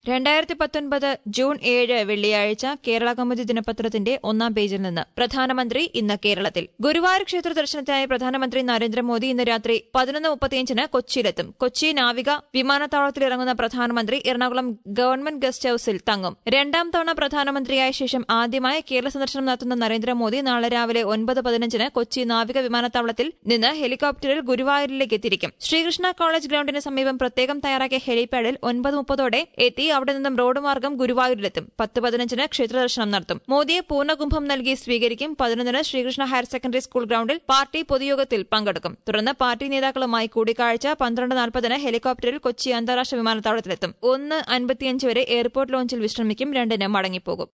രണ്ടായിരത്തി പത്തൊൻപത് ജൂൺ ഏഴ് വെള്ളിയാഴ്ച കേരള കൗമുദി ദിനപത്രത്തിന്റെ ഒന്നാം പേജിൽ നിന്ന് പ്രധാനമന്ത്രി ഇന്ന് കേരളത്തിൽ ഗുരുവായൂർ ക്ഷേത്ര ദർശനത്തിനായി പ്രധാനമന്ത്രി നരേന്ദ്രമോദി ഇന്ന് രാത്രി പതിനൊന്ന് മുപ്പത്തിയഞ്ചിന് കൊച്ചിയിലെത്തും കൊച്ചി നാവിക വിമാനത്താവളത്തിൽ ഇറങ്ങുന്ന പ്രധാനമന്ത്രി എറണാകുളം ഗവൺമെന്റ് ഗസ്റ്റ് ഹൌസിൽ തങ്ങും രണ്ടാം തവണ പ്രധാനമന്ത്രിയായ ശേഷം ആദ്യമായി കേരള സന്ദർശനം നടത്തുന്ന നരേന്ദ്രമോദി നാളെ രാവിലെ ഒൻപത് പതിനഞ്ചിന് കൊച്ചി നാവിക വിമാനത്താവളത്തിൽ നിന്ന് ഹെലികോപ്റ്ററിൽ ഗുരുവായൂരിലേക്ക് എത്തിയിരിക്കും ശ്രീകൃഷ്ണ കോളേജ് ഗ്രൌണ്ടിന് സമീപം പ്രത്യേകം തയ്യാറാക്കിയ ഹെലിപാഡിൽ ഒൻപത് മുപ്പതോടെ എത്തി അവിടെ നിന്നും റോഡ് മാർഗം ഗുരുവായൂരിലെത്തും പത്ത് പതിനഞ്ചിന് ക്ഷേത്രദർശനം നടത്തും മോദിയെ പൂർണ്ണകുംഭം നൽകി സ്വീകരിക്കും പതിനൊന്നിന് ശ്രീകൃഷ്ണ ഹയർ സെക്കൻഡറി സ്കൂൾ ഗ്രൌണ്ടിൽ പാർട്ടി പൊതുയോഗത്തിൽ പങ്കെടുക്കും തുടർന്ന് പാർട്ടി നേതാക്കളുമായി കൂടിക്കാഴ്ച പന്ത്രണ്ട് നാൽപ്പതിന് ഹെലികോപ്റ്ററിൽ കൊച്ചി അന്താരാഷ്ട്ര വിമാനത്താവളത്തിലെത്തും ഒന്ന് അൻപത്തിയഞ്ച് വരെ എയർപോർട്ട് ലോഞ്ചിൽ വിശ്രമിക്കും രണ്ടിന് മടങ്ങിപ്പോകും